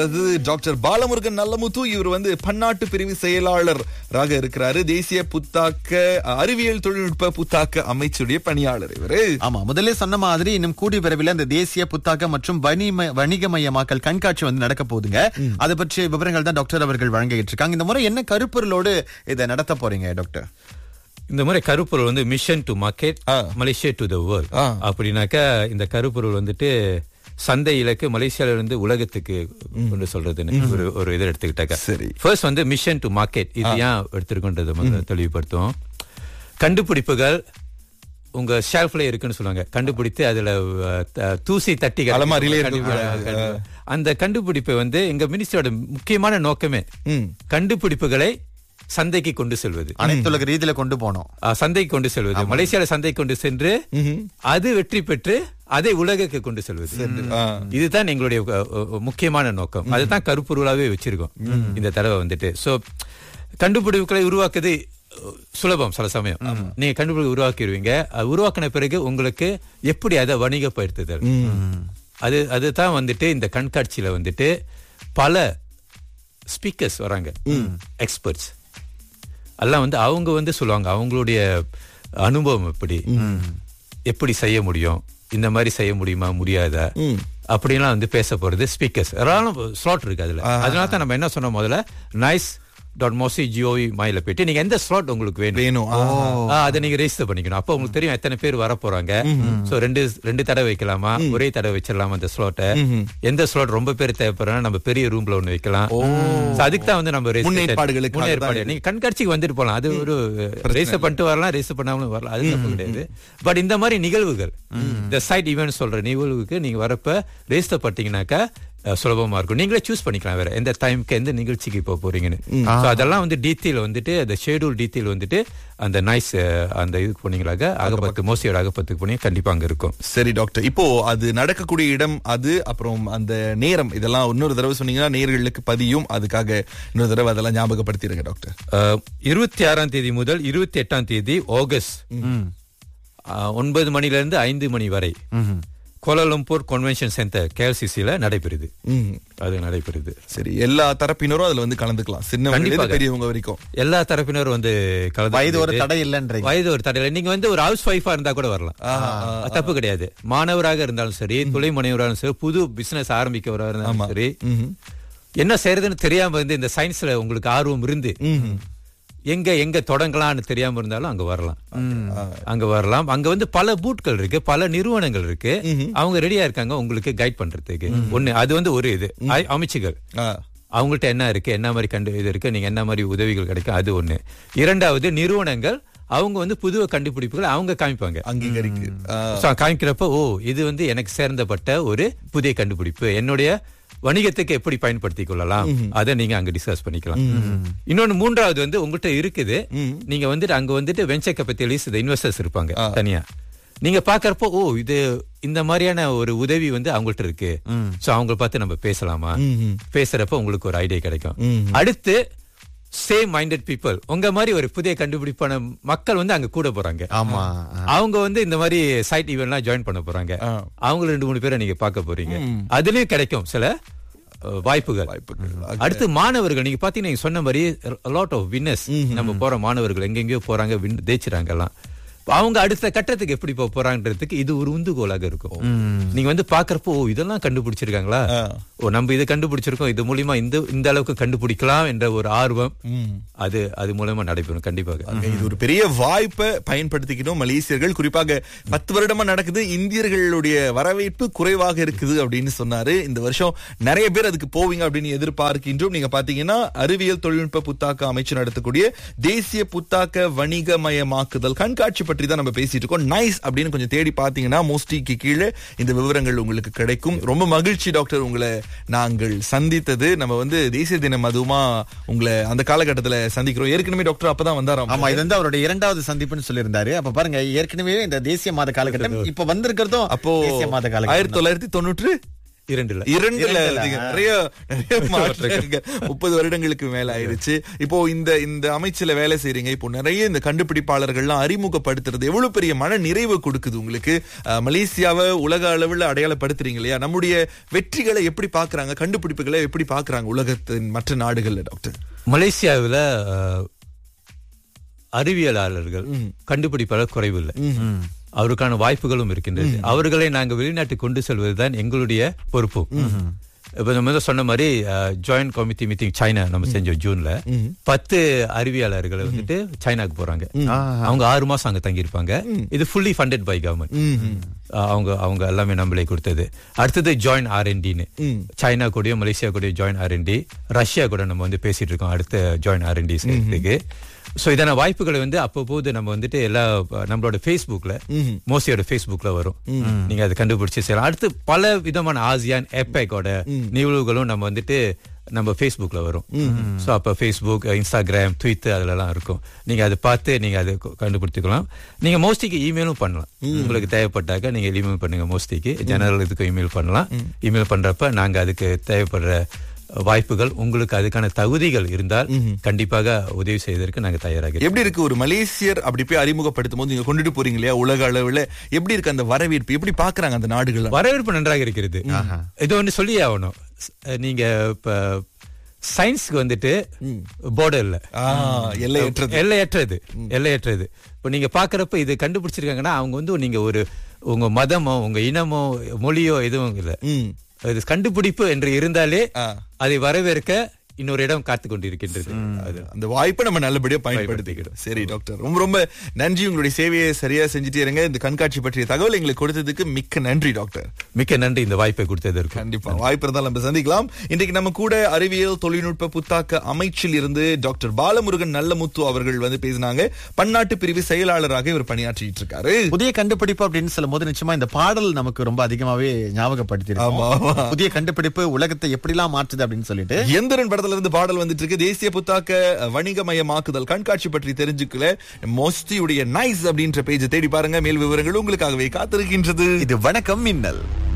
அது டாக்டர் பாலமுருகன் நல்லமுத்து இவர் வந்து பன்னாட்டு பிரிவு செயலாளராக இருக்கிறாரு தேசிய புத்தாக்க அறிவியல் தொழில்நுட்ப புத்தாக்க அமைச்சுடைய பணியாளர் இவரு ஆமா முதல்ல சொன்ன மாதிரி இன்னும் கூடி விரைவில் இந்த தேசிய புத்தாக்க மற்றும் வணிம- வணிகமயமாக்கல் கண்காட்சி வந்து நடக்க போகுதுங்க அதை பற்றிய விவரங்கள் தான் டாக்டர் அவர்கள் வழங்கிட்டு இருக்காங்க இந்த முறை என்ன கருப்பொருளோடு இதை நடத்த போறீங்க டாக்டர் இந்த முறை கருப்பொருள் வந்து mission to market ah. Malaysia to the world ah. அப்படின்னாக்கா இந்த கருப்பொருள் வந்துட்டு சந்தை இலக்கு மலேசியால இருந்து உலகத்துக்கு கொண்டு சொல்றதுன்னு ஒரு ஒரு இதை எடுத்துக்கிட்டாக்கா சரி. ஃபர்ஸ்ட் வந்து மிஷன் டு மார்க்கெட் இது ஏன் எடுத்திருக்கோன்றதை முதல்ல தெளிவுபடுத்தும் கண்டுபிடிப்புகள் உங்க ஷெல்ஃப்ல இருக்குன்னு சொல்லுவாங்க கண்டுபிடித்து அதுல அஹ், த- தூசி தட்டி அலமாரியிலே கண்டுபிடி- இருக்கக்கூடாது. கண்டு- அந்த கண்டுபிடிப்பை வந்து எங்க மினிஸ்டரோட முக்கியமான நோக்கமே ம். கண்டுபிடிப்புகளை சந்தைக்கு கொண்டு செல்வது அனைத்துலக ரீதியில கொண்டு போனோம் ஆ, சந்தைக்கு கொண்டு செல்வது மலேசியால சந்தைக்கு கொண்டு சென்று அது வெற்றி பெற்று அதை உலகுக்கு கொண்டு செல்வது ஆ. இதுதான் எங்களுடைய அ, அ, முக்கியமான நோக்கம் அதுதான் கருப்பொருளாவே வச்சிருக்கோம் இந்த தடவை வந்துட்டு சோ கண்டுபிடிப்புகளை உருவாக்குது அ, சுலபம் சில சமயம் நீங்க கண்டுபிடிப்பு உருவாக்கிடுவீங்க அது உருவாக்கின பிறகு உங்களுக்கு எப்படி அதை வணிகப்படுத்துதல் அது அதுதான் வந்துட்டு இந்த கண்காட்சியில வந்துட்டு பல ஸ்பீக்கர்ஸ் வராங்க எக்ஸ்பர்ட்ஸ் எல்லாம் வந்து அவங்க வந்து சொல்லுவாங்க அவங்களுடைய அனுபவம் எப்படி எப்படி செய்ய முடியும் இந்த மாதிரி செய்ய முடியுமா முடியாதா அப்படின்லாம் வந்து பேச போறது ஸ்பீக்கர்ஸ் ஸ்லாட் இருக்கு அதுல அதனால தான் நம்ம என்ன சொன்னோம் முதல்ல நைஸ் டாட் மோசி ஜிஓவி மாயில போயிட்டு நீங்க எந்த ஸ்லாட் உங்களுக்கு வேணும் வேணும் ஆ. ஆ, அதை நீங்க ரெஜிஸ்டர் பண்ணிக்கணும் அப்போ உங்களுக்கு தெரியும் எத்தனை பேர் வர போறாங்க சோ ரெண்டு ரெண்டு தடவை வைக்கலாமா ஒரே தடவை வச்சிடலாமா அந்த ஸ்லாட்டை எந்த ஸ்லாட் ரொம்ப பேர் தேவைப்படுறா நம்ம பெரிய ரூம்ல ஒண்ணு வைக்கலாம் So அதுக்கு தான் வந்து நம்ம register- முன்னேற்பாடுகளுக்காக தான் முன்னேற்பாடு நீங்க கண்காட்சிக்கு வந்துட்டு போலாம் அது ஒரு ரெஜிஸ்டர் பண்ணிட்டு வரலாம் ரெஜிஸ்டர் பண்ணாமலும் வரலாம் அது தப்பு கிடையாது பட் இந்த மாதிரி நிகழ்வுகள் இந்த சைட் ஈவென்ட் சொல்ற நிகழ்வுக்கு நீங்க வரப்ப ரெஜிஸ்டர் பண்ணிட்டீங்கன்னாக்கா அஹ், சுலபமா இருக்கும் நீங்களே சூஸ் பண்ணிக்கலாம் வேற எந்த டைம்க்கு எந்த நிகழ்ச்சிக்கு போக போறீங்கன்னு So அதெல்லாம் வந்து டீட்டெயில் வந்துட்டு அந்த ஷெடியூல் டீட்டெயில் வந்துட்டு அந்த நைஸ் அந்த இதுக்கு போனீங்களாக அகப்பத்து மோசியோட அகப்பத்துக்கு போனீங்க கண்டிப்பா அங்க இருக்கும் சரி டாக்டர் இப்போ அது நடக்கக்கூடிய இடம் அது அப்புறம் அந்த நேரம் இதெல்லாம் இன்னொரு தடவை சொன்னீங்கன்னா நேர்களுக்கு பதியும் அதுக்காக இன்னொரு தடவை அதெல்லாம் ஞாபகப்படுத்திடுங்க டாக்டர் அஹ், இருபத்தி ஆறாம் தேதி முதல் இருபத்தி எட்டாம் தேதி ஆகஸ்ட் அஹ், ஒன்பது மணில இருந்து ஐந்து மணி வரை கோலாலம்பூர் கன்வென்ஷன் சென்டர் கேஎல்சிசில நடைபெறுது ம். அது நடைபெறுது சரி எல்லா தரப்பினரும் அதுல வந்து கலந்துக்கலாம் சின்னவங்க கண்டிப்பாக. பெரியவங்க வரைக்கும் எல்லா தரப்பினரும் வந்து கலந்து வயது ஒரு கொண்டு- தடை இல்லைன்றீங்க வயது ஒரு தடை இல்லை. நீங்க வந்து ஒரு ஹவுஸ் ஒய்ஃபா இருந்தா கூட வரலாம் அது தப்பு கிடையாது மாணவராக இருந்தாலும் சரி தொழில் முனைவராக இருந்தாலும் சரி புது பிசினஸ் ஆரம்பிக்கிறவராக இருந்தாலும் சரி என்ன செய்யறதுன்னு தெரியாம வந்து இந்த சயின்ஸ்ல உங்களுக்கு ஆர்வம் இருந்து எங்க எங்க தொடங்கலாம்னு தெரியாம இருந்தாலும் அங்க வரலாம் அங்க வரலாம் அங்க வந்து பல பூட்கள் இருக்கு பல நிறுவனங்கள் இருக்கு அவங்க ரெடியா இருக்காங்க உங்களுக்கு கைட் பண்றதுக்கு ஒண்ணு அது வந்து ஒரு இது அ- அமைச்சுகள் ஆ. அவங்கள்ட்ட என்ன இருக்கு என்ன மாதிரி கண்டு இது இருக்கு நீங்க என்ன மாதிரி உதவிகள் கிடைக்கும் அது ஒண்ணு இரண்டாவது நிறுவனங்கள் அவங்க வந்து புது கண்டுபிடிப்புகளை அவங்க காமிப்பாங்க அங்கீகரிக்கு ஆ. So, காமிக்கிறப்ப ஓ இது வந்து எனக்கு சேர்ந்தப்பட்ட ஒரு புதிய கண்டுபிடிப்பு என்னுடைய வணிகத்துக்கு எப்படி பயன்படுத்திக் கொள்ளலாம் அதை நீங்க அங்க டிஸ்கஸ் பண்ணிக்கலாம் இன்னொன்னு மூன்றாவது வந்து உங்கள்கிட்ட இருக்குது நீங்க வந்துட்டு அங்க வந்துட்டு வெஞ்சர் கேபிட்டலிஸ்ட் இன்வெஸ்டர்ஸ் இருப்பாங்க தனியா நீங்க பாக்குறப்போ ஓ இது இந்த மாதிரியான ஒரு உதவி வந்து அவங்கள்ட்ட இருக்கு சோ அவங்கள பார்த்து நம்ம பேசலாமா பேசுறப்ப உங்களுக்கு ஒரு ஐடியா கிடைக்கும் அடுத்து சேம் மைண்டட் பீப்புள் உங்க மாதிரி ஒரு புதிய கண்டுபிடிப்பான மக்கள் வந்து அங்க கூட போறாங்க ஆமா அவங்க வந்து இந்த மாதிரி சைட் ஈவென்ட்லாம் ஜாயின் பண்ண போறாங்க அவங்க ரெண்டு மூணு பேரை நீங்க பார்க்க போறீங்க அதுலயும் கிடைக்கும் சில அஹ், வாய்ப்புகள் வாய்ப்புகள். அடுத்து மாணவர்கள் நீங்க பாத்தீங்கன்னா நீங்க சொன்ன மாதிரி லாட் ஆஃப் வின்னர்ஸ் நம்ம போற மாணவர்கள் எங்கெங்கயோ போறாங்க win- ஜெயிச்சுறாங்க எல்லாம் அவங்க அடுத்த கட்டத்துக்கு எப்படி போக போறாங்கன்றதுக்கு இது ஒரு உந்துகோலாக இருக்கும் நீங்க வந்து பாக்குறப்போ ஓ இதெல்லாம் கண்டுபிடிச்சிருக்காங்களா ஓ நம்ம இதை கண்டுபிடிச்சிருக்கோம் இது மூலியமா இந்த இந்த அளவுக்கு கண்டுபிடிக்கலாம் என்ற ஒரு ஆர்வம் அது அது மூலமா நடைபெறும் கண்டிப்பாக இது ஒரு பெரிய வாய்ப்பை பயன்படுத்திக்கணும் மலேசியர்கள் குறிப்பாக பத்து வருடமா நடக்குது இந்தியர்களுடைய வரவேற்பு குறைவாக இருக்குது அப்படின்னு சொன்னாரு இந்த வருஷம் நிறைய பேர் அதுக்கு போவீங்க அப்படின்னு எதிர்பார்க்கின்றோம் நீங்க பாத்தீங்கன்னா அறிவியல் தொழில்நுட்ப புத்தாக்க அமைச்சு நடத்தக்கூடிய தேசிய புத்தாக்க வணிகமயமாக்குதல் கண்காட்சி பற்றி தான் நம்ம பேசிட்டு இருக்கோம் நைஸ் அப்படின்னு கொஞ்சம் தேடி பாத்தீங்கன்னா மோஸ்டிக்கு கீழே இந்த விவரங்கள் உங்களுக்கு கிடைக்கும் ரொம்ப மகிழ்ச்சி டாக்டர் உங்களை நாங்கள் சந்தித்தது நம்ம வந்து தேசிய தினம் அதுவுமா உங்களை அந்த காலகட்டத்துல சந்திக்கிறோம் ஏற்கனவே டாக்டர் அப்பதான் வந்தாராம் ஆமா இது வந்து அவருடைய இரண்டாவது சந்திப்புன்னு சொல்லியிருந்தாரு அப்ப பாருங்க ஏற்கனவே இந்த தேசிய மாத காலகட்டம் இப்ப வந்திருக்கிறதும் அப்போ தேசிய மாத காலகட்டம் ஆயிரத்தி தொள்ளாயிரத்தி தொண்ணூற்று இரண்டுல இரண்டுல அதிக நிறைய நிறைய மாற்றங்கள் முப்பது வருடங்களுக்கு மேல ஆயிருச்சு இப்போ இந்த இந்த அமைச்சுல வேலை செய்றீங்க இப்போ நிறைய இந்த கண்டுபிடிப்பாளர்கள்லாம் அறிமுகப்படுத்துறது எவ்வளவு பெரிய மன நிறைவு கொடுக்குது உங்களுக்கு அஹ், மலேசியாவை உலக அளவுல அடையாளப்படுத்துறீங்க இல்லையா நம்முடைய வெற்றிகளை எப்படி பாக்குறாங்க கண்டுபிடிப்புகளை எப்படி பாக்குறாங்க உலகத்தின் மற்ற நாடுகள்ல டாக்டர் மலேசியாவுல அஹ், அறிவியலாளர்கள் கண்டுபிடிப்பாளர் குறைவில்லை அவருக்கான வாய்ப்புகளும் இருக்கின்றது அவர்களை நாங்க வெளிநாட்டுக்கு கொண்டு செல்வதுதான் எங்களுடைய பொறுப்பு இப்ப நம்ம வந்து சொன்ன மாதிரி ஜாயிண்ட் கமிட்டி மீட்டிங் சைனா நம்ம செஞ்சோம் ஜூன்ல பத்து அறிவியலாளர்கள் வந்துட்டு சைனாக்கு போறாங்க அவங்க ஆறு மாசம் அங்க தங்கி இருப்பாங்க இது ஃபுல்லி ஃபண்டட் பை கவர்மெண்ட் அவங்க அவங்க எல்லாமே நம்மளே கொடுத்தது அடுத்தது ஜாயின் ஆர்என்டின்னு சைனா கூடயும் மலேசியா கூடயும் ஜாயின் ஆர்என்டி ரஷ்யா கூட நம்ம வந்து பேசிட்டு இருக்கோம் அடுத்த ஜாயின் ஆர்என்டி செய்யறதுக்கு சோ இதான வாய்ப்புகளை வந்து அப்பப்போது நம்ம வந்துட்டு எல்லா நம்மளோட ஃபேஸ்புக்ல மோசியோட ஃபேஸ்புக்ல வரும் நீங்க அதை கண்டுபிடிச்சு செய்யலாம் அடுத்து பல விதமான ஆசியான் எப்பேக்கோட நிகழ்வுகளும் நம்ம வந்துட்டு நம்ம ஃபேஸ்புக்ல வரும் சோ அப்ப ஃபேஸ்புக் இன்ஸ்டாகிராம் ட்விட்டர் அதுலலாம் இருக்கும் நீங்க அதை பார்த்து நீங்க அதை கு- கண்டுபிடித்துக்கலாம் நீங்க மோஸ்டிக்கு இமெயிலும் பண்ணலாம் உங்களுக்கு தேவைப்பட்டாக்க நீங்க இமெயில் பண்ணுங்க மோஸ்டிக்கு ஜெனரல் இதுக்கு இமெயில் பண்ணலாம் இமெயில் பண்றப்ப நாங்க அதுக்கு தேவைப்படுற வாய்ப்புகள் உங்களுக்கு அதுக்கான தகுதிகள் இருந்தால் கண்டிப்பாக உதவி செய்வதற்கு நாங்க தயாராக இருக்கோம். எப்படி இருக்கு ஒரு மலேசியர் அப்படி போய் அறிமுகப்படுத்தும் போது நீங்க கொண்டுட்டு போறீங்க இல்லையா உலக அளவுல எப்படி இருக்கு அந்த வரவேற்பு எப்படி பாக்குறாங்க அந்த நாடுகள் வரவேற்பு நன்றாக இருக்கிறது இது ஒன்று சொல்லி ஆகணும் ஸ்- நீங்க இப்ப சயின்ஸ்க்கு வந்துட்டு போர்டர் இல்ல எல்லையற்றது எல்லையற்றது எல்லையற்றது இப்ப நீங்க பாக்குறப்ப இது கண்டுபிடிச்சிருக்காங்கன்னா அவங்க வந்து நீங்க ஒரு உங்க மதமோ உங்க இனமோ மொழியோ எதுவும் இல்ல ம். இது கண்டுபிடிப்பு என்று இருந்தாலே ஆ. அதை வரவேற்க இன்னொரு இடம் காத்து கொண்டிருக்கின்றது அது அந்த வாய்ப்பை நம்ம நல்லபடியா பயன்படுத்திக்கிடும் சரி டாக்டர் ரொம்ப ரொம்ப நன்றி உங்களுடைய சேவையை சரியா செஞ்சுட்டே இருங்க இந்த கண்காட்சி பற்றிய தகவல் எங்களுக்கு கொடுத்ததுக்கு மிக்க நன்றி டாக்டர் மிக்க நன்றி இந்த வாய்ப்பை கொடுத்ததற்கு கண்டிப்பா வாய்ப்பு இருந்தால் நம்ம சந்திக்கலாம் இன்றைக்கு நம்ம கூட அறிவியல் தொழில்நுட்ப புத்தாக்க அமைச்சில் இருந்து டாக்டர் பாலமுருகன் நல்லமுத்து அவர்கள் வந்து பேசினாங்க பன்னாட்டு பிரிவு செயலாளராக இவர் பணியாற்றிட்டு இருக்காரு புதிய கண்டுபிடிப்பு அப்படின்னு சொல்லும் போது நிச்சயமா இந்த பாடல் நமக்கு ரொம்ப அதிகமாவே ஞாபகப்படுத்தி ஆமா, ஆமா. புதிய கண்டுபிடிப்பு உலகத்தை எப்படிலாம் மாற்றுது அப்படின்னு சொல்லிட்டு எந்திரன் படத்துல இருந்து பாடல் வந்துட்டு இருக்கு தேசிய புத்தாக்க வணிகமயமாக்குதல் கண்காட்சி பற்றி தெரிஞ்சுக்கல மோஸ்டியுடைய நைஸ் அப்படின்ற பேஜை தேடி பாருங்க மேல் விவரங்கள் உங்களுக்காகவே காத்திருக்கின்றது இது வணக்கம் மின்னல்